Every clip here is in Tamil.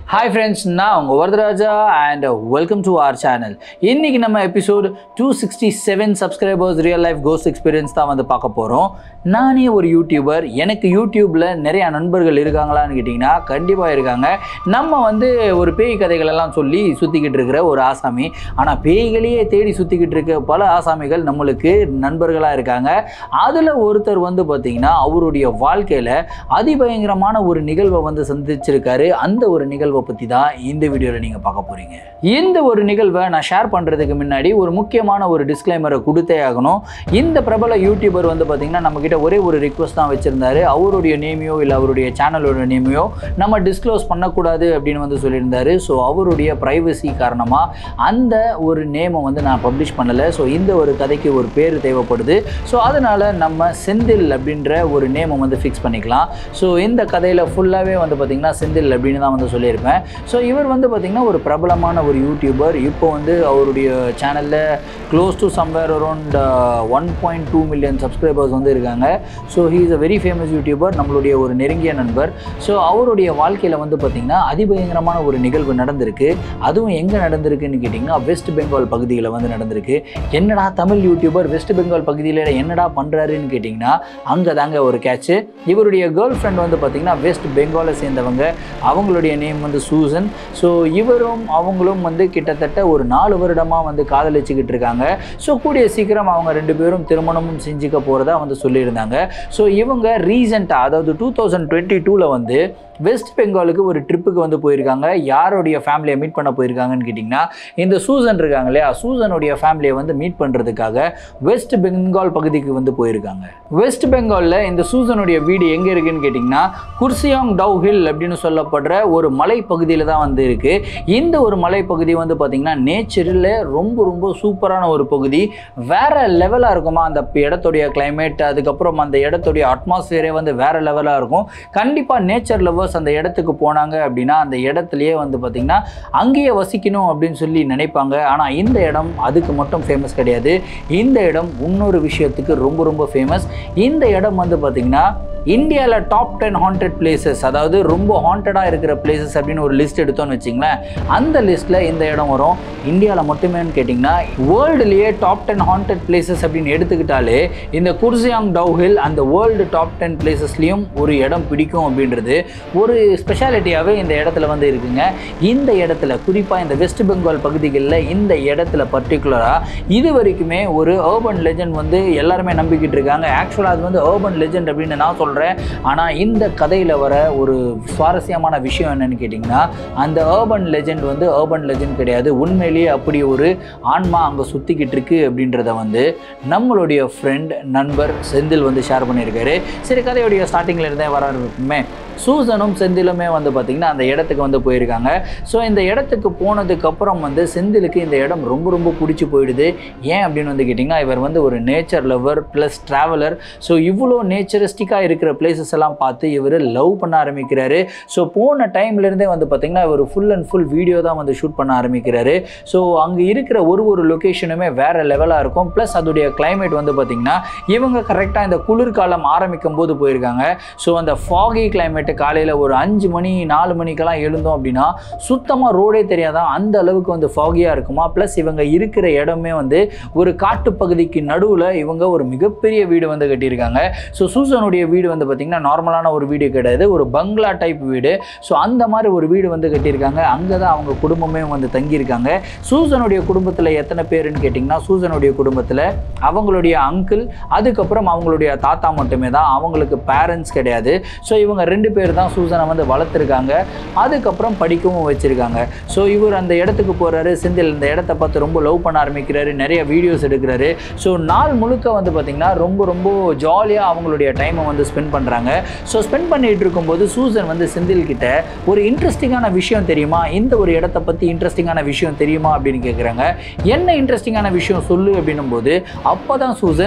ஹாய் ஃப்ரெண்ட்ஸ் நான் உங்கள் Varadaraja and welcome to our channel இன்னைக்கு நம்ம episode two sixty seven subscribers real life ghost experience தான் வந்து பார்க்க போகிறோம் நானே ஒரு யூடியூபர் எனக்கு யூடியூப்பில் நிறைய நண்பர்கள் இருக்காங்களான்னு கேட்டிங்கன்னா கண்டிப்பாக இருக்காங்க நம்ம வந்து ஒரு பேய் கதைகள் எல்லாம் சொல்லி சுற்றிக்கிட்டு இருக்கிற ஒரு ஆசாமி ஆனால் பேய்களையே தேடி சுற்றிக்கிட்டு இருக்க பல ஆசாமிகள் நம்மளுக்கு நண்பர்களாக இருக்காங்க அதில் ஒருத்தர் வந்து பார்த்திங்கன்னா அவருடைய வாழ்க்கையில் அதிபயங்கரமான ஒரு நிகழ்வை வந்து சந்திச்சிருக்காரு அந்த ஒரு நிகழ்வை பற்றி தான் இந்த வீடியோவில் நீங்கள் பார்க்க போகிறீங்க இந்த ஒரு நிகழ்வை நான் ஷேர் பண்ணுறதுக்கு முன்னாடி ஒரு முக்கியமான ஒரு டிஸ்க்ளைமரை கொடுத்தே ஆகணும் இந்த பிரபல யூடியூபர் வந்து பார்த்திங்கன்னா நம்மக்கிட்ட ஒரே ஒரு ரிக்வஸ்ட் தான் வச்சுருந்தாரு அவருடைய நேமையோ இல்லை அவருடைய சேனலோட நேமையோ நம்ம டிஸ்க்ளோஸ் பண்ணக்கூடாது அப்படின்னு வந்து சொல்லியிருந்தாரு ஸோ அவருடைய ப்ரைவசி காரணமாக அந்த ஒரு நேமை வந்து நான் பப்ளிஷ் பண்ணலை ஸோ இந்த ஒரு கதைக்கு ஒரு பேர் தேவைப்படுது ஸோ அதனால் நம்ம செந்தில் அப்படின்ற ஒரு நேமை வந்து ஃபிக்ஸ் பண்ணிக்கலாம் ஸோ இந்த கதையில் ஃபுல்லாகவே வந்து பார்த்திங்கன்னா செந்தில் அப்படின்னு தான் வந்து சொல்லியிருப்பேன் ஸோ இவர் வந்து பார்த்திங்கன்னா ஒரு பிரபலமான ஒரு யூடியூபர் இப்போ வந்து அவருடைய சேனலில் close to somewhere around one point two million subscribers வந்து இருக்காங்க so he is a very famous YouTuber நம்மளுடைய ஒரு நெருங்கிய நண்பர் ஸோ அவருடைய வாழ்க்கையில் வந்து பார்த்திங்கன்னா அதிபயங்கரமான ஒரு நிகழ்வு நடந்திருக்கு அதுவும் எங்கே நடந்திருக்குன்னு கேட்டிங்கன்னா வெஸ்ட் பெங்கால் பகுதியில் வந்து நடந்திருக்கு என்னடா தமிழ் யூடியூபர் வெஸ்ட் பெங்கால் பகுதியில் என்னடா பண்ணுறாருன்னு கேட்டிங்கன்னா அங்கே தாங்க ஒரு கேட்ச்சு இவருடைய கேர்ள் ஃப்ரெண்ட் வந்து பார்த்திங்கன்னா வெஸ்ட் பெங்காலை சேர்ந்தவங்க அவங்களுடைய நேம் வந்து சூசன் ஸோ இவரும் அவங்களும் வந்து கிட்டத்தட்ட ஒரு நாலு வருடமாக வந்து காதலிச்சுக்கிட்டு இருக்காங்க ஸோ கூடிய சீக்கிரம் அவங்க ரெண்டு பேரும் திருமணமும் செஞ்சுக்க போகிறதா வந்து சொல்லியிருந்தாங்க ஸோ இவங்க ரீசெண்டாக அதாவது டூ தௌசண்ட் டுவெண்ட்டி டூவில் வந்து வெஸ்ட் பெங்காலுக்கு ஒரு ட்ரிப்புக்கு வந்து போயிருக்காங்க யாருடைய ஃபேமிலியை மீட் பண்ண போயிருக்காங்கன்னு கேட்டிங்கன்னா இந்த சூசன் இருக்காங்க இல்லையா சூசனுடைய ஃபேமிலியை வந்து மீட் பண்ணுறதுக்காக வெஸ்ட் பெங்கால் பகுதிக்கு வந்து போயிருக்காங்க வெஸ்ட் பெங்காலில் இந்த சூசனுடைய வீடு எங்கே இருக்குன்னு கேட்டிங்கன்னா குர்சியாங் டவ் ஹில் அப்படின்னு சொல்லப்படுற ஒரு மலை பகுதியில் தான் வந்து இருக்குது இந்த ஒரு மலைப்பகுதி வந்து பார்த்திங்கன்னா நேச்சரில் ரொம்ப ரொம்ப சூப்பரான ஒரு பகுதி வேற லெவலாக இருக்குமா அந்த இடத்துடைய கிளைமேட் அதுக்கப்புறம் அந்த இடத்துடைய அட்மாஸ்பியரே வந்து வேற லெவலாக இருக்கும் கண்டிப்பாக நேச்சர் லவர்ஸ் அந்த இடத்துக்கு போனாங்க அப்படின்னா அந்த இடத்துலையே வந்து பார்த்திங்கன்னா அங்கேயே வசிக்கணும் அப்படின்னு சொல்லி நினைப்பாங்க ஆனால் இந்த இடம் அதுக்கு மட்டும் ஃபேமஸ் கிடையாது இந்த இடம் இன்னொரு விஷயத்துக்கு ரொம்ப ரொம்ப ஃபேமஸ் இந்த இடம் வந்து பார்த்திங்கன்னா இந்தியாவில் டாப் டென் ஹாண்டட் பிளேசஸ் அதாவது ரொம்ப ஹாண்டடாக இருக்கிற பிளேசஸ் அப்படின்னு ஒரு லிஸ்ட் எடுத்தோன்னு வச்சிங்களேன் அந்த லிஸ்ட்டில் இந்த இடம் வரும் இந்தியாவில் மட்டுமேன்னு கேட்டிங்கன்னா வேர்ல்டுலேயே டாப் டென் ஹாண்டட் பிளேசஸ் அப்படின்னு எடுத்துக்கிட்டாலே இந்த குர்சியாங் டவ் ஹில் அந்த வேர்ல்டு டாப் டென் பிளேசஸ்லேயும் ஒரு இடம் பிடிக்கும் அப்படின்றது ஒரு ஸ்பெஷாலிட்டியாகவே இந்த இடத்துல வந்து இருக்குங்க இந்த இடத்துல குறிப்பாக இந்த வெஸ்ட் பெங்கால் பகுதிகளில் இந்த இடத்துல பர்டிகுலராக இது வரைக்குமே ஒரு ஏர்பன் லெஜண்ட் வந்து எல்லாருமே நம்பிக்கிட்டு இருக்காங்க ஆக்சுவலாக அது வந்து ஏர்பன் லெஜண்ட் அப்படின்னு நான் சொல்கிறேன் ஆனால் இந்த கதையில் வர ஒரு சுவாரஸ்யமான விஷயம் என்னன்னு கேட்டிங்கன்னா அந்த ஏர்பன் லெஜண்ட் வந்து ஏர்பன் லெஜண்ட் கிடையாது உண்மையிலேயே அப்படி ஒரு ஆன்மா அங்கே சுற்றிக்கிட்டு இருக்கு அப்படின்றத வந்து நம்மளுடைய ஃப்ரெண்ட் நண்பர் செந்தில் வந்து ஷேர் பண்ணியிருக்காரு சரி கதையுடைய ஸ்டார்டிங்கில் இருந்தே வர இருக்குமே சூசனும் செந்திலுமே வந்து பார்த்திங்கன்னா அந்த இடத்துக்கு வந்து போயிருக்காங்க ஸோ இந்த இடத்துக்கு போனதுக்கப்புறம் வந்து செந்திலுக்கு இந்த இடம் ரொம்ப ரொம்ப பிடிச்சி போயிடுது ஏன் அப்படின்னு வந்து கேட்டிங்கன்னா இவர் வந்து ஒரு nature lover plus traveller so இவ்வளோ நேச்சரிஸ்டிக்காக இருக்கிற பிளேசஸ் எல்லாம் பார்த்து இவர் லவ் பண்ண ஆரம்பிக்கிறாரு ஸோ போன டைம்லேருந்தே வந்து பார்த்திங்கன்னா இவர் ஃபுல் அண்ட் ஃபுல் வீடியோ தான் வந்து ஷூட் பண்ண ஆரம்பிக்கிறாரு ஸோ அங்கே இருக்கிற ஒரு ஒரு லொக்கேஷனுமே வேறு லெவலாக இருக்கும் ப்ளஸ் அதோடைய கிளைமேட் வந்து பார்த்திங்கன்னா இவங்க கரெக்டாக இந்த குளிர்காலம் ஆரம்பிக்கும் போது போயிருக்காங்க ஸோ அந்த ஃபாகி கிளைமேட் நைட்டு காலையில் ஒரு அஞ்சு மணி நாலு மணிக்கெல்லாம் எழுந்தோம் அப்படின்னா சுத்தமாக ரோடே தெரியாதான் அந்த அளவுக்கு வந்து ஃபாகியாக இருக்குமா ப்ளஸ் இவங்க இருக்கிற இடமே வந்து ஒரு காட்டுப்பகுதிக்கு நடுவில் இவங்க ஒரு மிகப்பெரிய வீடு வந்து கட்டியிருக்காங்க ஸோ சூசனுடைய வீடு வந்து பார்த்திங்கன்னா நார்மலான ஒரு வீடு கிடையாது ஒரு பங்களா டைப் வீடு ஸோ அந்த மாதிரி ஒரு வீடு வந்து கட்டியிருக்காங்க அங்கே தான் அவங்க குடும்பமே வந்து தங்கியிருக்காங்க சூசனுடைய குடும்பத்தில் எத்தனை பேருன்னு கேட்டிங்கன்னா சூசனுடைய குடும்பத்தில் அவங்களுடைய அங்கிள் அதுக்கப்புறம் அவங்களுடைய தாத்தா மட்டுமே தான் அவங்களுக்கு பேரண்ட்ஸ் கிடையாது ஸோ இவங்க ரெண்டு பேர் தான் சூசனை வந்து வளர்த்துருக்காங்க அதுக்கப்புறம் படிக்கவும் வச்சுருக்காங்க ஸோ இவர் அந்த இடத்துக்கு போகிறாரு செந்தில் இந்த இடத்த பார்த்து ரொம்ப லவ் பண்ண ஆரம்பிக்கிறாரு நிறைய வீடியோஸ் எடுக்கிறாரு ஸோ நாள் முழுக்க வந்து பார்த்திங்கன்னா ரொம்ப ரொம்ப ஜாலியாக அவங்களுடைய டைமை வந்து ஸ்பெண்ட் பண்ணுறாங்க ஸோ ஸ்பெண்ட் பண்ணிகிட்டு இருக்கும்போது சூசன் வந்து செந்தில் கிட்ட ஒரு இன்ட்ரெஸ்டிங்கான விஷயம் தெரியுமா இந்த ஒரு இடத்த பற்றி இன்ட்ரெஸ்டிங்கான விஷயம் தெரியுமா அப்படின்னு கேட்குறாங்க என்ன இன்ட்ரெஸ்டிங்கான விஷயம் சொல்லு அப்படின்னும் போது அப்போ தான் சூசன்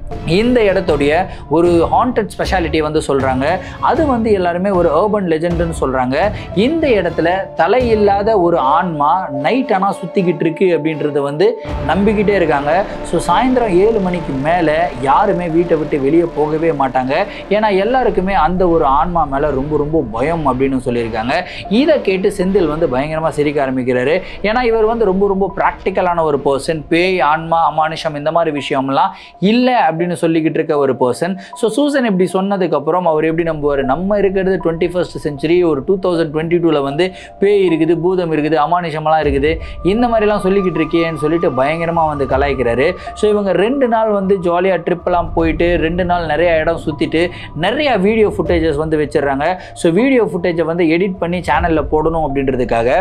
இந்த இடத்துடைய ஒரு ஹாண்டட் ஸ்பெஷாலிட்டி வந்து சொல்கிறாங்க அது வந்து எல்லாருமே ஒரு ஏர்பன் லெஜெண்டுன்னு சொல்கிறாங்க இந்த இடத்துல தலை இல்லாத ஒரு ஆன்மா நைட் ஆனால் சுற்றிக்கிட்டு இருக்கு அப்படின்றத வந்து நம்பிக்கிட்டே இருக்காங்க ஸோ சாயந்தரம் ஏழு மணிக்கு மேலே யாருமே வீட்டை விட்டு வெளியே போகவே மாட்டாங்க ஏன்னா எல்லாருக்குமே அந்த ஒரு ஆன்மா மேலே ரொம்ப ரொம்ப பயம் அப்படின்னு சொல்லியிருக்காங்க இதை கேட்டு செந்தில் வந்து பயங்கரமாக சிரிக்க ஆரம்பிக்கிறாரு ஏன்னா இவர் வந்து ரொம்ப ரொம்ப ப்ராக்டிக்கலான ஒரு பர்சன் பேய் ஆன்மா அமானுஷம் இந்த மாதிரி விஷயம்லாம் இல்லை அப்படின்னு சொல்லிக்கிட்டு இருக்க ஒரு பர்சன் ஸோ சூசன் இப்படி சொன்னதுக்கப்புறம் அவர் எப்படி நம்புவார் நம்ம இருக்கிறது டுவெண்ட்டி ஃபர்ஸ்ட் செஞ்சுரி ஒரு டூ தௌசண்ட் டுவெண்ட்டி டூவில் வந்து பேய் இருக்குது பூதம் இருக்குது அமானுஷமெல்லாம் இருக்குது இந்த மாதிரிலாம் சொல்லிக்கிட்டு இருக்கேன்னு சொல்லிட்டு பயங்கரமாக வந்து கலாய்க்கிறாரு ஸோ இவங்க ரெண்டு நாள் வந்து ஜாலியாக ட்ரிப்லாம் போயிட்டு ரெண்டு நாள் நிறைய இடம் சுற்றிட்டு நிறைய வீடியோ ஃபுட்டேஜஸ் வந்து வச்சிடுறாங்க ஸோ வீடியோ ஃபுட்டேஜை வந்து எடிட் பண்ணி சேனலில் போடணும் அப்படின்றதுக்காக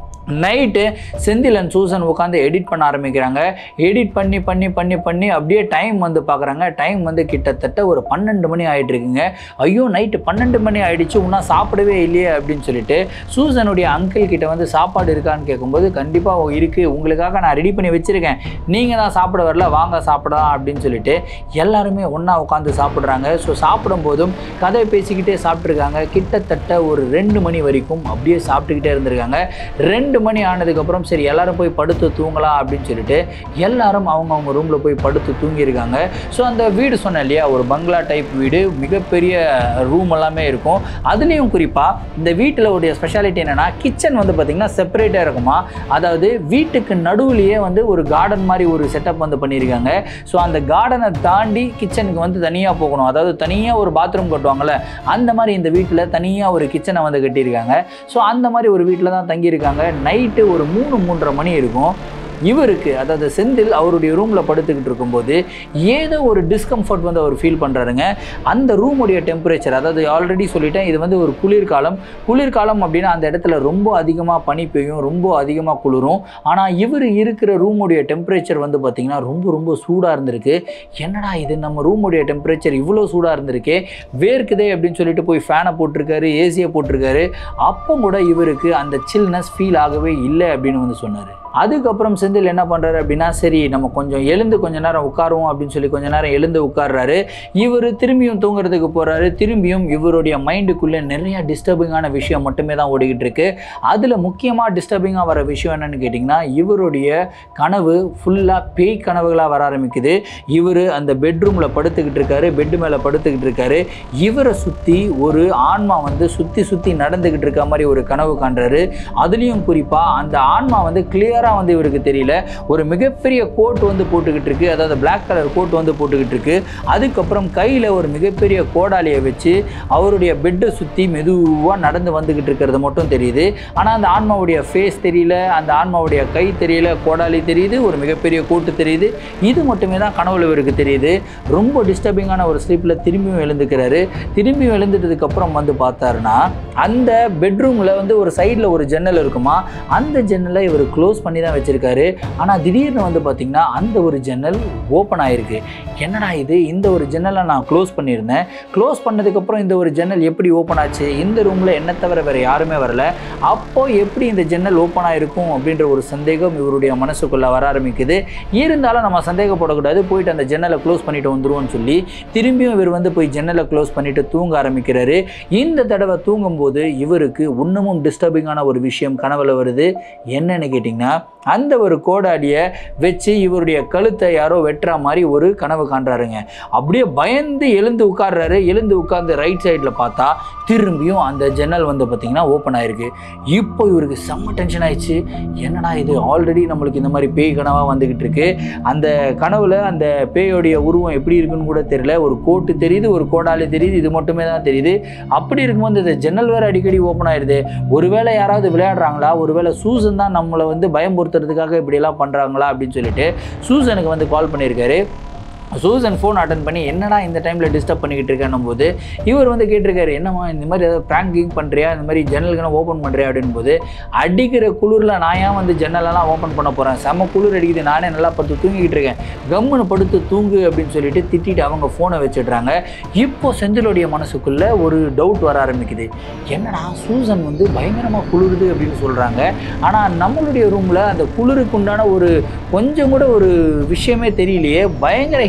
நைட்டு செந்தில் அண்ட் சூசன் உட்காந்து எடிட் பண்ண ஆரம்பிக்கிறாங்க எடிட் பண்ணி பண்ணி பண்ணி பண்ணி அப்படியே டைம் வந்து பார்க்குறாங்க டைம் வந்து கிட்டத்தட்ட ஒரு பன்னெண்டு மணி ஆகிட்டு இருக்குங்க ஐயோ நைட்டு பன்னெண்டு மணி ஆயிடுச்சு இன்னும் சாப்பிடவே இல்லையே அப்படின்னு சொல்லிட்டு சூசனுடைய அங்கிள் கிட்ட வந்து சாப்பாடு இருக்கான்னு கேட்கும்போது கண்டிப்பாக இருக்குது உங்களுக்காக நான் ரெடி பண்ணி வச்சுருக்கேன் நீங்கள் தான் சாப்பிட வரல வாங்க சாப்பிடலாம் அப்படின்னு சொல்லிட்டு எல்லாருமே ஒன்றா உட்காந்து சாப்பிட்றாங்க ஸோ சாப்பிடும்போதும் கதை பேசிக்கிட்டே சாப்பிட்ருக்காங்க கிட்டத்தட்ட ஒரு ரெண்டு மணி வரைக்கும் அப்படியே சாப்பிட்டுக்கிட்டே இருந்திருக்காங்க ரெண்டு மணி ஆனதுக்கப்புறம் சரி எல்லாரும் போய் படுத்து தூங்கலாம் அப்படின்னு சொல்லிட்டு எல்லாரும் அவங்க அவங்க ரூமில் போய் படுத்து தூங்கியிருக்காங்க ஸோ அந்த வீடு சொன்னேன் இல்லையா ஒரு பங்களா டைப் வீடு மிகப்பெரிய ரூம் எல்லாமே இருக்கும் அதுலேயும் குறிப்பாக இந்த வீட்டில் உடைய ஸ்பெஷாலிட்டி என்னென்னா கிச்சன் வந்து பார்த்திங்கன்னா செப்பரேட்டாக இருக்குமா அதாவது வீட்டுக்கு நடுவுலையே வந்து ஒரு கார்டன் மாதிரி ஒரு செட்டப் வந்து பண்ணியிருக்காங்க ஸோ அந்த கார்டனை தாண்டி கிச்சனுக்கு வந்து தனியாக போகணும் அதாவது தனியாக ஒரு பாத்ரூம் கட்டுவாங்கள்ல அந்த மாதிரி இந்த வீட்டில் தனியாக ஒரு கிச்சனை வந்து கட்டியிருக்காங்க ஸோ அந்த மாதிரி ஒரு வீட்டில் தான் தங்கியிருக்காங்க நைட்டு ஒரு மூணு மூன்றரை மணி இருக்கும் இவருக்கு அதாவது செந்தில் அவருடைய ரூமில் படுத்துக்கிட்டு இருக்கும்போது ஏதோ ஒரு டிஸ்கம்ஃபர்ட் வந்து அவர் ஃபீல் பண்ணுறாருங்க அந்த ரூமுடைய டெம்பரேச்சர் அதாவது ஆல்ரெடி சொல்லிட்டேன் இது வந்து ஒரு குளிர்காலம் குளிர்காலம் அப்படின்னா அந்த இடத்துல ரொம்ப அதிகமாக பனி பெய்யும் ரொம்ப அதிகமாக குளிரும் ஆனால் இவர் இருக்கிற ரூமுடைய டெம்பரேச்சர் வந்து பார்த்திங்கன்னா ரொம்ப ரொம்ப சூடாக இருந்திருக்கு என்னடா இது நம்ம ரூமுடைய டெம்பரேச்சர் இவ்வளோ சூடாக இருந்திருக்கே வேர்க்குதே அப்படின்னு சொல்லிட்டு போய் ஃபேனை போட்டிருக்காரு ஏசியை போட்டிருக்காரு அப்போ கூட இவருக்கு அந்த சில்னஸ் ஃபீல் ஆகவே இல்லை அப்படின்னு வந்து சொன்னார் அதுக்கப்புறம் செந்தில் என்ன பண்ணுறாரு அப்படின்னா சரி நம்ம கொஞ்சம் எழுந்து கொஞ்ச நேரம் உட்காருவோம் அப்படின்னு சொல்லி கொஞ்ச நேரம் எழுந்து உட்கார்றாரு இவர் திரும்பியும் தூங்குறதுக்கு போகிறாரு திரும்பியும் இவருடைய மைண்டுக்குள்ளே நிறைய டிஸ்டர்பிங்கான விஷயம் மட்டுமே தான் ஓடிக்கிட்டு இருக்கு அதில் முக்கியமாக டிஸ்டர்பிங்காக வர விஷயம் என்னன்னு கேட்டிங்கன்னா இவருடைய கனவு ஃபுல்லாக பேய் கனவுகளாக வர ஆரம்பிக்குது இவர் அந்த பெட்ரூமில் படுத்துக்கிட்டு இருக்காரு பெட்டு மேலே படுத்துக்கிட்டு இருக்காரு இவரை சுற்றி ஒரு ஆன்மா வந்து சுற்றி சுற்றி நடந்துக்கிட்டு இருக்க மாதிரி ஒரு கனவு காண்றாரு அதுலேயும் குறிப்பாக அந்த ஆன்மா வந்து கிளியராக வந்து இவருக்கு தெரியல ஒரு மிகப்பெரிய கோட் வந்து போட்டுக்கிட்டு இருக்கு அதாவது Black கலர் கோட் வந்து போட்டுக்கிட்டு இருக்கு அதுக்கப்புறம் கையில் ஒரு மிகப்பெரிய கோடாலியை வச்சு அவருடைய பெட்டை சுற்றி மெதுவாக நடந்து வந்துக்கிட்டு இருக்கிறது மட்டும் தெரியுது ஆனால் அந்த ஆன்மாவுடைய ஃபேஸ் தெரியல அந்த ஆன்மாவுடைய கை தெரியல கோடாலி தெரியுது ஒரு மிகப்பெரிய கோட்டு தெரியுது இது மட்டுமே தான் கனவுல இவருக்கு தெரியுது ரொம்ப டிஸ்டர்பிங்கான ஒரு ஸ்லீப்பில் திரும்பியும் எழுந்துக்கிறாரு திரும்பியும் எழுந்துட்டதுக்கப்புறம் வந்து பார்த்தாருன்னா அந்த பெட்ரூமில் வந்து ஒரு சைடில் ஒரு ஜன்னல் இருக்குமா அந்த ஜன்னலை இவர் க்ளோஸ் பண்ணி தான் வச்சுருக்காரு ஆனால் திடீர்னு வந்து பார்த்திங்கன்னா அந்த ஒரு ஜன்னல் ஓப்பன் ஆயிருக்கு என்னடா இது இந்த ஒரு ஜன்னலை நான் க்ளோஸ் பண்ணியிருந்தேன் க்ளோஸ் பண்ணதுக்கப்புறம் இந்த ஒரு ஜன்னல் எப்படி ஓப்பன் ஆச்சு இந்த ரூமில் என்ன தவிர வேறு யாருமே வரல அப்போ எப்படி இந்த ஜன்னல் ஓப்பன் ஆயிருக்கும் அப்படின்ற ஒரு சந்தேகம் இவருடைய மனசுக்குள்ளே வர ஆரம்பிக்குது இருந்தாலும் நம்ம சந்தேகப்படக்கூடாது போயிட்டு அந்த ஜன்னலை க்ளோஸ் பண்ணிட்டு வந்துருவோம்னு சொல்லி திரும்பியும் இவர் வந்து போய் ஜன்னலை க்ளோஸ் பண்ணிட்டு தூங்க ஆரம்பிக்கிறாரு இந்த தடவை தூங்கும்போது இவருக்கு இன்னமும் டிஸ்டர்பிங்கான ஒரு விஷயம் கனவுல வருது என்னன்னு கேட்டிங்கன்னா அந்த ஒரு கோடாலியை வச்சு இவருடைய கழுத்தை யாரோ வெட்டுற மாதிரி ஒரு கனவு காண்றாருங்க அப்படியே பயந்து எழுந்து உட்கார்றாரு எழுந்து உட்கார்ந்து ரைட் சைடில் பார்த்தா திரும்பியும் அந்த ஜன்னல் வந்து பார்த்திங்கன்னா ஓப்பன் ஆயிருக்கு இப்போ இவருக்கு செம்ம டென்ஷன் ஆயிடுச்சு என்னடா இது ஆல்ரெடி நம்மளுக்கு இந்த மாதிரி பேய் கனவாக வந்துக்கிட்டு இருக்கு அந்த கனவுல அந்த பேயோடைய உருவம் எப்படி இருக்குன்னு கூட தெரியல ஒரு கோட்டு தெரியுது ஒரு கோடாலி தெரியுது இது மட்டுமே தான் தெரியுது அப்படி இருக்கும்போது இந்த ஜன்னல் வேறு அடிக்கடி ஓப்பன் ஆயிடுது ஒருவேளை யாராவது விளையாடுறாங்களா ஒருவேளை சூசன் தான் நம்மளை வந்து பயமுறுத்துறதுக்காக இப்படியெல்லாம் பண்ணுறாங்களா அப்படின்னு சொல்லிட்டு சூசனுக்கு வந்து கால் பண்ணியிருக்காரு சூசன் ஃபோன் அட்டன் பண்ணி என்னடா இந்த டைமில் டிஸ்டர்ப் பண்ணிக்கிட்டு இருக்கேன்னும் போது இவர் வந்து கேட்டிருக்காரு என்னம்மா இந்த மாதிரி ஏதாவது ப்ராங்கிங் பண்ணுறியா இந்த மாதிரி ஜன்னல்கெல்லாம் ஓப்பன் பண்ணுறியா அப்படின் போது அடிக்கிற குளிரில் நான் ஏன் வந்து ஜன்னலெல்லாம் ஓப்பன் பண்ண போகிறேன் செம்ம குளிர் அடிக்குது நானே நல்லா படுத்து தூங்கிக்கிட்டு இருக்கேன் கம்முன்னு படுத்து தூங்கு அப்படின்னு சொல்லிட்டு திட்டிட்டு அவங்க ஃபோனை வச்சிடுறாங்க இப்போ செந்திலுடைய மனசுக்குள்ளே ஒரு டவுட் வர ஆரம்பிக்குது என்னடா சூசன் வந்து பயங்கரமாக குளிருது அப்படின்னு சொல்கிறாங்க ஆனால் நம்மளுடைய ரூமில் அந்த குளிருக்கு உண்டான ஒரு கொஞ்சம் கூட ஒரு விஷயமே தெரியலையே பயங்கர ஹீட்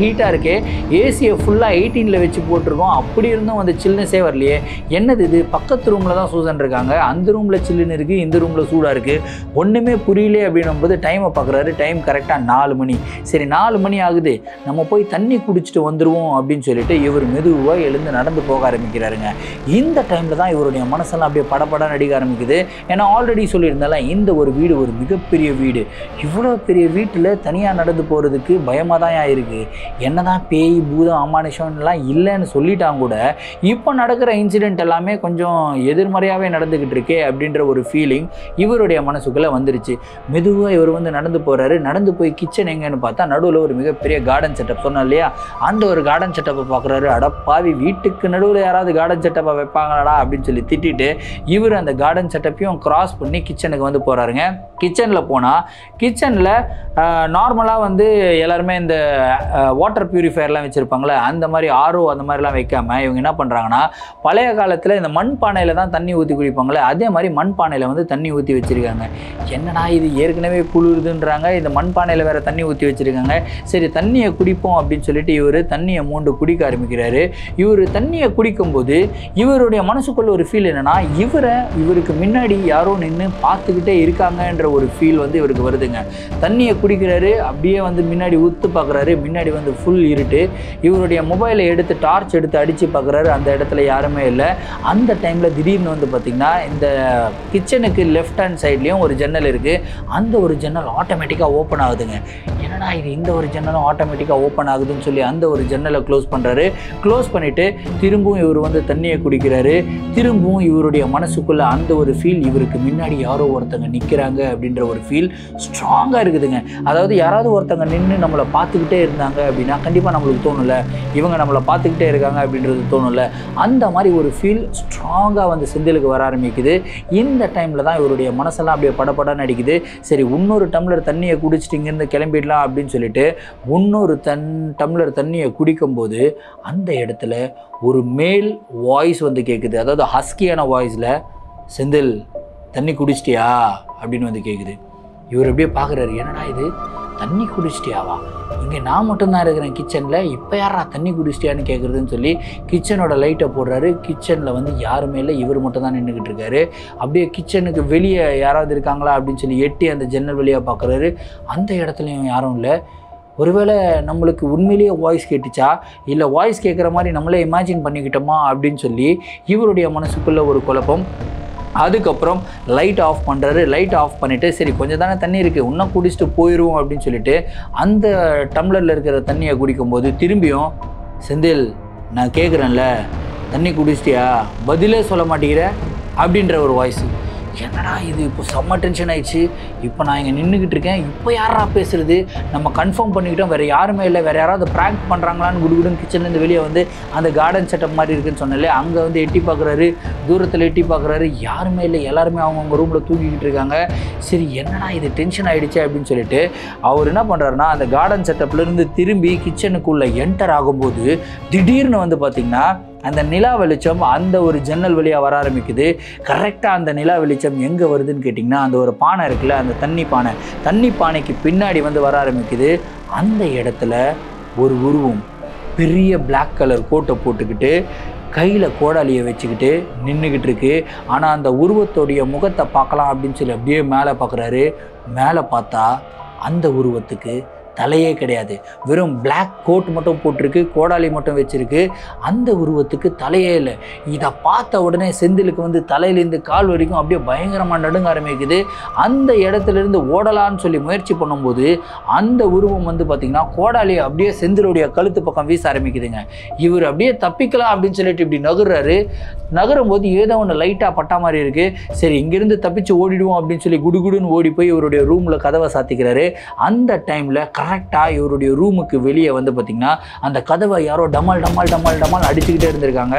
ஹீட்டாக இருக்கே ஏசியை ஃபுல்லாக எயிட்டீனில் வச்சு போட்டிருக்கோம் அப்படி இருந்தும் வந்து சில்னஸே வரலையே என்னது இது பக்கத்து ரூமில் தான் சூசன் இருக்காங்க அந்த ரூமில் சில்லுன்னு இருக்குது இந்த ரூமில் சூடாக இருக்குது ஒன்றுமே புரியல அப்படின்னும் போது டைமை பார்க்குறாரு டைம் கரெக்டாக நாலு மணி சரி நாலு மணி ஆகுது நம்ம போய் தண்ணி குடிச்சிட்டு வந்துடுவோம் அப்படின்னு சொல்லிட்டு இவர் மெதுவாக எழுந்து நடந்து போக ஆரம்பிக்கிறாருங்க இந்த டைமில் தான் இவருடைய மனசெல்லாம் அப்படியே படபட நடிக்க ஆரம்பிக்குது ஏன்னா ஆல்ரெடி சொல்லியிருந்தால இந்த ஒரு வீடு ஒரு மிகப்பெரிய வீடு இவ்வளோ பெரிய வீட்டில் தனியாக நடந்து போகிறதுக்கு பயமாக தான் இருக்குது என்னதான் பேய் பூதம் அமானுஷம்லாம் இல்லைன்னு சொல்லிட்டாங்க கூட இப்போ நடக்கிற இன்சிடென்ட் எல்லாமே கொஞ்சம் எதிர்மறையாகவே நடந்துக்கிட்டு இருக்கே அப்படின்ற ஒரு ஃபீலிங் இவருடைய மனசுக்குள்ளே வந்துருச்சு மெதுவாக இவர் வந்து நடந்து போகிறாரு நடந்து போய் கிச்சன் எங்கன்னு பார்த்தா நடுவில் ஒரு மிகப்பெரிய கார்டன் செட்டப் சொன்னேன் இல்லையா அந்த ஒரு கார்டன் செட்டப்பை பார்க்குறாரு அடப்பாவி வீட்டுக்கு நடுவில் யாராவது கார்டன் செட்டப்பை வைப்பாங்களாடா அப்படின்னு சொல்லி திட்டிட்டு இவர் அந்த கார்டன் செட்டப்பையும் கிராஸ் பண்ணி கிச்சனுக்கு வந்து போகிறாருங்க கிச்சனில் போனால் கிச்சனில் நார்மலாக வந்து எல்லாருமே இந்த வாட்டர் பியூரிஃபையர்லாம் வச்சுருப்பாங்களே அந்த மாதிரி ஆர்ஓ அந்த மாதிரிலாம் வைக்காம இவங்க என்ன பண்ணுறாங்கன்னா பழைய காலத்தில் இந்த மண் பானையில் தான் தண்ணி ஊற்றி குடிப்பாங்களே அதே மாதிரி மண் பானையில் வந்து தண்ணி ஊற்றி வச்சுருக்காங்க என்னடா இது ஏற்கனவே குளிருதுன்றாங்க இந்த மண் பானையில் வேறு தண்ணி ஊற்றி வச்சுருக்காங்க சரி தண்ணியை குடிப்போம் அப்படின்னு சொல்லிட்டு இவர் தண்ணியை மூண்டு குடிக்க ஆரம்பிக்கிறாரு இவர் தண்ணியை குடிக்கும்போது இவருடைய மனசுக்குள்ள ஒரு ஃபீல் என்னன்னா இவரை இவருக்கு முன்னாடி யாரோ நின்று பார்த்துக்கிட்டே இருக்காங்கன்ற ஒரு ஃபீல் வந்து இவருக்கு வருதுங்க தண்ணியை குடிக்கிறாரு அப்படியே வந்து முன்னாடி ஊத்து பார்க்குறாரு முன்னாடி வந்து ஃபுல் இருட்டு இவருடைய மொபைலை எடுத்து டார்ச் எடுத்து அடித்து பார்க்குறாரு அந்த இடத்துல யாருமே இல்லை அந்த டைமில் திடீர்னு வந்து பார்த்திங்கன்னா இந்த கிச்சனுக்கு லெஃப்ட் ஹேண்ட் சைட்லேயும் ஒரு ஜன்னல் இருக்குது அந்த ஒரு ஜன்னல் ஆட்டோமேட்டிக்காக ஓப்பன் ஆகுதுங்க என்னடா இது இந்த ஒரு ஜன்னலும் ஆட்டோமேட்டிக்காக ஓப்பன் ஆகுதுன்னு சொல்லி அந்த ஒரு ஜன்னலை க்ளோஸ் பண்ணுறாரு க்ளோஸ் பண்ணிவிட்டு திரும்பவும் இவர் வந்து தண்ணியை குடிக்கிறாரு திரும்பவும் இவருடைய மனசுக்குள்ளே அந்த ஒரு ஃபீல் இவருக்கு முன்னாடி யாரோ ஒருத்தங்க நிற்கிறாங்க அப்படின்ற ஒரு ஃபீல் ஸ்ட்ராங்காக இருக்குதுங்க அதாவது யாராவது ஒருத்தங்க நின்று நம்மளை பார்த்துக்கிட்டே இருந்தாங்க அப்படின்னா கண்டிப்பாக நம்மளுக்கு தோணும்ல இவங்க நம்மளை பார்த்துக்கிட்டே இருக்காங்க அப்படின்றது தோணும்ல அந்த மாதிரி ஒரு ஃபீல் ஸ்ட்ராங்காக வந்து செந்திலுக்கு வர ஆரம்பிக்குது இந்த டைமில் தான் இவருடைய மனசெல்லாம் அப்படியே படபடன்னு அடிக்குது சரி இன்னொரு டம்ளர் தண்ணியை குடிச்சிட்டு இங்கேருந்து கிளம்பிடலாம் அப்படின்னு சொல்லிட்டு இன்னொரு தன் டம்ளர் தண்ணியை குடிக்கும்போது அந்த இடத்துல ஒரு மேல் வாய்ஸ் வந்து கேட்குது அதாவது ஹஸ்கியான வாய்ஸில் செந்தில் தண்ணி குடிச்சிட்டியா அப்படின்னு வந்து கேட்குது இவர் அப்படியே பார்க்குறாரு என்னடா இது தண்ணி குடிச்சிட்டியாவா இங்கே நான் மட்டும்தான் இருக்கிறேன் கிச்சனில் இப்போ யாரா தண்ணி குடிச்சிட்டியான்னு கேட்குறதுன்னு சொல்லி கிச்சனோட லைட்டை போடுறாரு கிச்சனில் வந்து யாருமே இல்லை இவர் மட்டும் தான் நின்றுக்கிட்டு இருக்காரு அப்படியே கிச்சனுக்கு வெளியே யாராவது இருக்காங்களா அப்படின்னு சொல்லி எட்டி அந்த ஜன்னல் வழியாக பார்க்குறாரு அந்த இடத்துலையும் யாரும் இல்லை ஒருவேளை நம்மளுக்கு உண்மையிலேயே வாய்ஸ் கேட்டுச்சா இல்லை வாய்ஸ் கேட்குற மாதிரி நம்மளே இமேஜின் பண்ணிக்கிட்டோமா அப்படின்னு சொல்லி இவருடைய மனசுக்குள்ள ஒரு குழப்பம் அதுக்கப்புறம் லைட் ஆஃப் பண்ணுறாரு லைட் ஆஃப் பண்ணிவிட்டு சரி கொஞ்சம் தானே தண்ணி இருக்குது இன்னும் குடிச்சிட்டு போயிடுவோம் அப்படின்னு சொல்லிட்டு அந்த டம்ளரில் இருக்கிற தண்ணியை குடிக்கும்போது திரும்பியும் செந்தில் நான் கேட்குறேன்ல தண்ணி குடிச்சிட்டியா பதிலே சொல்ல மாட்டேங்கிற அப்படின்ற ஒரு வாய்ஸ் என்னடா இது இப்போ செம்ம டென்ஷன் ஆயிடுச்சு இப்போ நான் இங்கே நின்றுக்கிட்டு இருக்கேன் இப்போ யாரா பேசுறது நம்ம கன்ஃபார்ம் பண்ணிக்கிட்டோம் வேறு யாருமே இல்லை வேறு யாராவது ப்ராங்க் பண்ணுறாங்களான்னு குடுகுடுன்னு கிச்சன்லேருந்து வெளியே வந்து அந்த கார்டன் செட்டப் மாதிரி இருக்குன்னு சொன்னல அங்கே வந்து எட்டி பார்க்குறாரு தூரத்தில் எட்டி பார்க்குறாரு யாருமே இல்லை எல்லாருமே அவங்கவுங்க ரூமில் தூங்கிக்கிட்டு இருக்காங்க சரி என்னடா இது டென்ஷன் ஆயிடுச்சு அப்படின்னு சொல்லிட்டு அவர் என்ன பண்ணுறாருன்னா அந்த கார்டன் செட்டப்லேருந்து திரும்பி கிச்சனுக்குள்ளே என்டர் ஆகும்போது திடீர்னு வந்து பார்த்திங்கன்னா அந்த நிலா வெளிச்சம் அந்த ஒரு ஜன்னல் வழியாக வர ஆரம்பிக்குது கரெக்டாக அந்த நிலா வெளிச்சம் எங்கே வருதுன்னு கேட்டிங்கன்னா அந்த ஒரு பானை இருக்குல்ல அந்த தண்ணி பானை தண்ணி பானைக்கு பின்னாடி வந்து வர ஆரம்பிக்குது அந்த இடத்துல ஒரு உருவம் பெரிய Black கலர் கோட்டை போட்டுக்கிட்டு கையில் கோடாலியை வச்சுக்கிட்டு நின்றுக்கிட்டு இருக்கு ஆனால் அந்த உருவத்தோடைய முகத்தை பார்க்கலாம் அப்படின்னு சொல்லி அப்படியே மேலே பார்க்குறாரு மேலே பார்த்தா அந்த உருவத்துக்கு தலையே கிடையாது வெறும் Black கோட் மட்டும் போட்டிருக்கு கோடாலி மட்டும் வச்சிருக்கு அந்த உருவத்துக்கு தலையே இல்லை இதை பார்த்த உடனே செந்திலுக்கு வந்து தலையிலேருந்து கால் வரைக்கும் அப்படியே பயங்கரமாக நடுங்க ஆரம்பிக்குது அந்த இடத்துல இருந்து ஓடலான்னு சொல்லி முயற்சி பண்ணும்போது அந்த உருவம் வந்து பார்த்திங்கன்னா கோடாலியை அப்படியே செந்திலுடைய கழுத்து பக்கம் வீச ஆரம்பிக்குதுங்க இவர் அப்படியே தப்பிக்கலாம் அப்படின்னு சொல்லிட்டு இப்படி நகர்றாரு நகரும் போது ஏதோ ஒன்று லைட்டாக பட்டா மாதிரி இருக்குது சரி இங்கேருந்து தப்பிச்சு ஓடிடுவோம் அப்படின்னு சொல்லி குடுகுடுன்னு ஓடி போய் இவருடைய ரூமில் கதவை சாத்திக்கிறாரு அந்த டைமில் கரெக்டாக இவருடைய ரூமுக்கு வெளியே வந்து பார்த்திங்கன்னா அந்த கதவை யாரோ டமால் டமால் டமால் டமால் அடிச்சுக்கிட்டே இருந்திருக்காங்க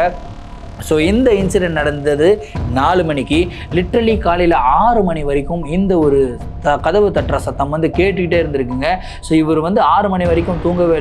ஸோ இந்த இன்சிடென்ட் நடந்தது நாலு மணிக்கு லிட்ரலி காலையில் ஆறு மணி வரைக்கும் இந்த ஒரு த கதவு தட்டுற சத்தம் வந்து கேட்டுக்கிட்டே இருந்திருக்குங்க ஸோ இவர் வந்து ஆறு மணி வரைக்கும் தூங்கவே இல்லை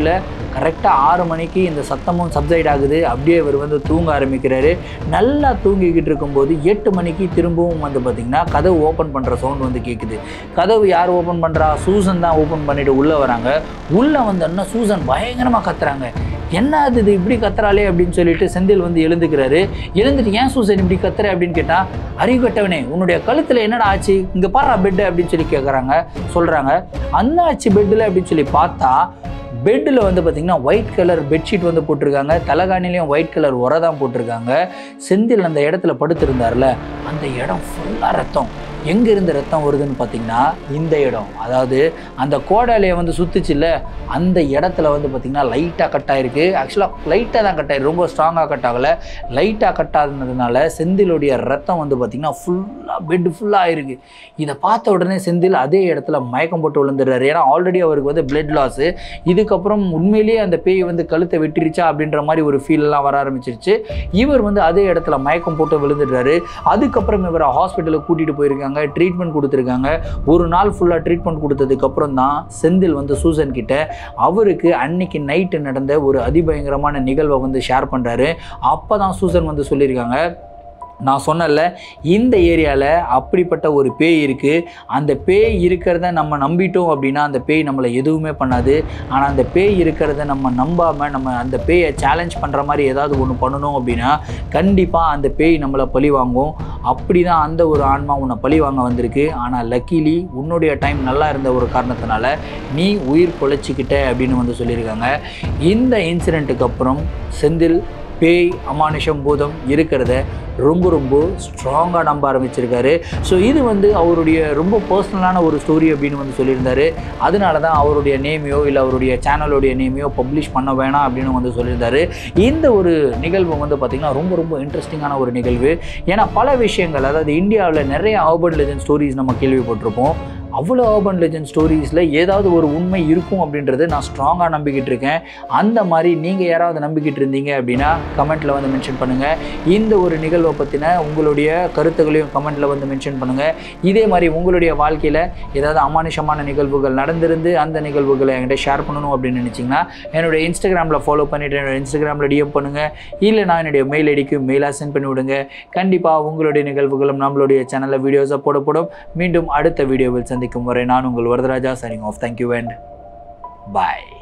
கரெக்டாக ஆறு மணிக்கு இந்த சத்தமும் சப்சைட் ஆகுது அப்படியே இவர் வந்து தூங்க ஆரம்பிக்கிறாரு நல்லா தூங்கிக்கிட்டு இருக்கும்போது எட்டு மணிக்கு திரும்பவும் வந்து பார்த்திங்கன்னா கதவு ஓப்பன் பண்ணுற சவுண்ட் வந்து கேட்குது கதவு யார் ஓப்பன் பண்ணுறா சூசன் தான் ஓப்பன் பண்ணிட்டு உள்ளே வராங்க உள்ளே வந்தோன்னா சூசன் பயங்கரமாக கத்துறாங்க என்ன அது இது இப்படி கத்துறாளே அப்படின்னு சொல்லிட்டு செந்தில் வந்து எழுந்துக்கிறாரு எழுந்துட்டு ஏன் சூசன் இப்படி கத்துற அப்படின்னு கேட்டால் அறிவு கட்டவனே உன்னுடைய கழுத்தில் என்னடா ஆச்சு இங்கே பாரா பெட்டு அப்படின்னு சொல்லி கேட்குறாங்க சொல்கிறாங்க அந்த ஆச்சு பெட்டில் அப்படின்னு சொல்லி பார்த்தா பெட்டில் வந்து பார்த்திங்கன்னா ஒயிட் கலர் பெட்ஷீட் வந்து போட்டிருக்காங்க தலகாணிலையும் ஒயிட் கலர் உரை தான் போட்டிருக்காங்க செந்தில் அந்த இடத்துல படுத்திருந்தார்ல அந்த இடம் ஃபுல்லாக ரத்தம் எங்கே இருந்து ரத்தம் வருதுன்னு பார்த்தீங்கன்னா இந்த இடம் அதாவது அந்த கோடாலையை வந்து சுத்துச்சுல்ல அந்த இடத்துல வந்து பார்த்திங்கன்னா லைட்டாக கட் ஆயிருக்கு ஆக்சுவலாக லைட்டாக தான் கட் ஆயிருக்கு ரொம்ப ஸ்ட்ராங்காக கட் ஆகலை லைட்டாக கட் ஆகுனதுனால செந்திலுடைய ரத்தம் வந்து பார்த்திங்கன்னா ஃபுல்லாக பெட் ஃபுல்லாக ஆயிருக்கு இதை பார்த்த உடனே செந்தில் அதே இடத்துல மயக்கம் போட்டு விழுந்துடுறாரு ஏன்னா ஆல்ரெடி அவருக்கு வந்து பிளட் லாஸு இதுக்கப்புறம் உண்மையிலேயே அந்த பேய் வந்து கழுத்தை வெட்டிருச்சா அப்படின்ற மாதிரி ஒரு ஃபீல்லாம் வர ஆரம்பிச்சிருச்சு இவர் வந்து அதே இடத்துல மயக்கம் போட்டு விழுந்துடுறாரு அதுக்கப்புறம் இவரை ஹாஸ்பிட்டலுக்கு கூட்டிகிட்டு போயிருக்காங்க ட்ரீட்மெண்ட் கொடுத்துருக்காங்க ஒரு நாள் ஃபுல்லாக ட்ரீட்மெண்ட் கொடுத்ததுக்கப்புறம் தான் செந்தில் வந்து சூசன் கிட்ட அவருக்கு அன்னைக்கு நைட்டு நடந்த ஒரு அதிபயங்கரமான நிகழ்வை வந்து ஷேர் பண்ணுறாரு அப்போ தான் சூசன் வந்து சொல்லியிருக்காங்க நான் சொன்னல இந்த ஏரியாவில் அப்படிப்பட்ட ஒரு பேய் இருக்குது அந்த பேய் இருக்கிறத நம்ம நம்பிட்டோம் அப்படின்னா அந்த பேய் நம்மளை எதுவுமே பண்ணாது ஆனால் அந்த பேய் இருக்கிறத நம்ம நம்பாமல் நம்ம அந்த பேயை சேலஞ்ச் பண்ணுற மாதிரி ஏதாவது ஒன்று பண்ணணும் அப்படின்னா கண்டிப்பாக அந்த பேய் நம்மளை பழி வாங்கும் அப்படி தான் அந்த ஒரு ஆன்மா உன்னை பழி வாங்க வந்திருக்கு ஆனால் லக்கிலி உன்னுடைய டைம் நல்லா இருந்த ஒரு காரணத்தினால நீ உயிர் பொழைச்சிக்கிட்ட அப்படின்னு வந்து சொல்லியிருக்காங்க இந்த இன்சிடெண்ட்டுக்கு அப்புறம் செந்தில் பேய் அமானுஷம் பூதம் இருக்கிறத ரொம்ப ரொம்ப ஸ்ட்ராங்காக நம்ப ஆரம்பிச்சிருக்காரு ஸோ இது வந்து அவருடைய ரொம்ப பர்சனலான ஒரு ஸ்டோரி அப்படின்னு வந்து சொல்லியிருந்தாரு அதனால தான் அவருடைய நேமையோ இல்லை அவருடைய சேனலோடைய நேமையோ பப்ளிஷ் பண்ண வேணாம் அப்படின்னு வந்து சொல்லியிருந்தாரு இந்த ஒரு நிகழ்வு வந்து பார்த்திங்கன்னா ரொம்ப ரொம்ப இன்ட்ரெஸ்டிங்கான ஒரு நிகழ்வு ஏன்னா பல விஷயங்கள் அதாவது இந்தியாவில் நிறைய அர்பன் லெஜண்ட் ஸ்டோரிஸ் நம்ம கேள்விப்பட்டிருப்போம் அவ்வளோ அர்பன் லெஜண்ட் ஸ்டோரிஸில் ஏதாவது ஒரு உண்மை இருக்கும் அப்படின்றது நான் ஸ்ட்ராங்காக நம்பிக்கிட்டு இருக்கேன் அந்த மாதிரி நீங்கள் யாராவது நம்பிக்கிட்டு இருந்தீங்க அப்படின்னா கமெண்ட்டில் வந்து மென்ஷன் பண்ணுங்கள் இந்த ஒரு நிகழ்வை பற்றின உங்களுடைய கருத்துக்களையும் கமெண்ட்டில் வந்து மென்ஷன் பண்ணுங்கள் இதே மாதிரி உங்களுடைய வாழ்க்கையில் ஏதாவது அமானுஷமான நிகழ்வுகள் நடந்திருந்து அந்த நிகழ்வுகளை என்கிட்ட ஷேர் பண்ணணும் அப்படின்னு நினச்சிங்கன்னா என்னுடைய இன்ஸ்டாகிராமில் ஃபாலோ பண்ணிவிட்டு என்னோட இன்ஸ்டாகிராமில் டிஎம் பண்ணுங்கள் இல்லை நான் என்னுடைய மெயில் ஐடிக்கு மெயிலாக சென்ட் பண்ணி விடுங்க கண்டிப்பாக உங்களுடைய நிகழ்வுகளும் நம்மளுடைய சேனலில் வீடியோஸாக போடப்படும் மீண்டும் அடுத்த வீடியோவில் சந்திக்கும் வரை நான் உங்கள் Varadaraja signing off thank you and bye